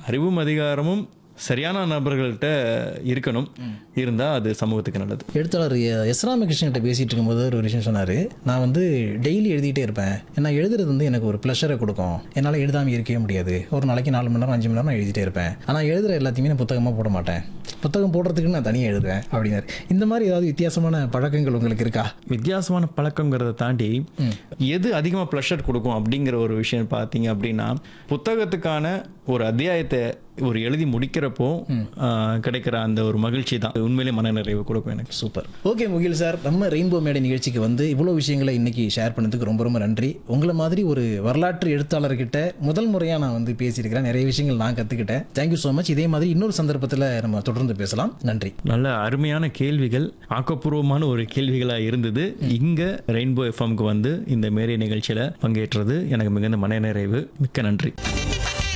அறிவும் அதிகாரமும் சரியான நபர்கள்ட்ட இருக்கணும் இருந்தால் அது சமூகத்துக்கு நல்லது எழுத்தாளர் எஸ் ராமகிருஷ்ணன்கிட்ட பேசிட்டு இருக்கும்போது ஒரு விஷயம் சொன்னார் நான் வந்து டெய்லி எழுதிட்டே இருப்பேன் ஏன்னா எழுதுறது வந்து எனக்கு ஒரு ப்ளஷரை கொடுக்கும் என்னால் எழுதாமல் இருக்கவே முடியாது ஒரு நாளைக்கு நாலு மணி நேரம் அஞ்சு மணி நேரம் நான் எழுதிட்டே இருப்பேன் ஆனால் எழுதுற எல்லாத்தையுமே நான் புத்தகமாக போட மாட்டேன் புத்தகம் போடுறதுக்கு நான் தனியாக எழுதுவேன் அப்படின்னாரு இந்த மாதிரி ஏதாவது வித்தியாசமான பழக்கங்கள் உங்களுக்கு இருக்கா வித்தியாசமான பழக்கங்கிறத தாண்டி எது அதிகமாக ப்ளஷர் கொடுக்கும் அப்படிங்கிற ஒரு விஷயம் பார்த்தீங்க அப்படின்னா புத்தகத்துக்கான ஒரு அத்தியாயத்தை ஒரு எழுதி முடிக்கிறப்போ ஆஹ், கிடைக்கிற அந்த ஒரு மகிழ்ச்சி தான் உண்மையிலே மனநிறைவு கொடுக்கும் எனக்கு சூப்பர் ஓகே முகில் சார் நம்ம ரெயின்போ மேடை நிகழ்ச்சிக்கு வந்து இவ்வளோ விஷயங்களை இன்னைக்கு ஷேர் பண்ணதுக்கு ரொம்ப ரொம்ப நன்றி உங்களை மாதிரி ஒரு வரலாற்று எழுத்தாளர்கிட்ட முதல் முறையாக நான் வந்து பேசியிருக்கிறேன் நிறைய விஷயங்கள் நான் கற்றுக்கிட்டேன் தேங்க்யூ ஸோ மச் இதே மாதிரி இன்னொரு சந்தர்ப்பத்தில் நம்ம தொடர்ந்து பேசலாம் நன்றி நல்ல அருமையான கேள்விகள் ஆக்கப்பூர்வமான ஒரு கேள்விகளாக இருந்தது இங்கே ரெயின்போ எஃப்எம்க்கு வந்து இந்த மேரி நிகழ்ச்சியில் பங்கேற்றது எனக்கு மிகுந்த மனநிறைவு மிக்க நன்றி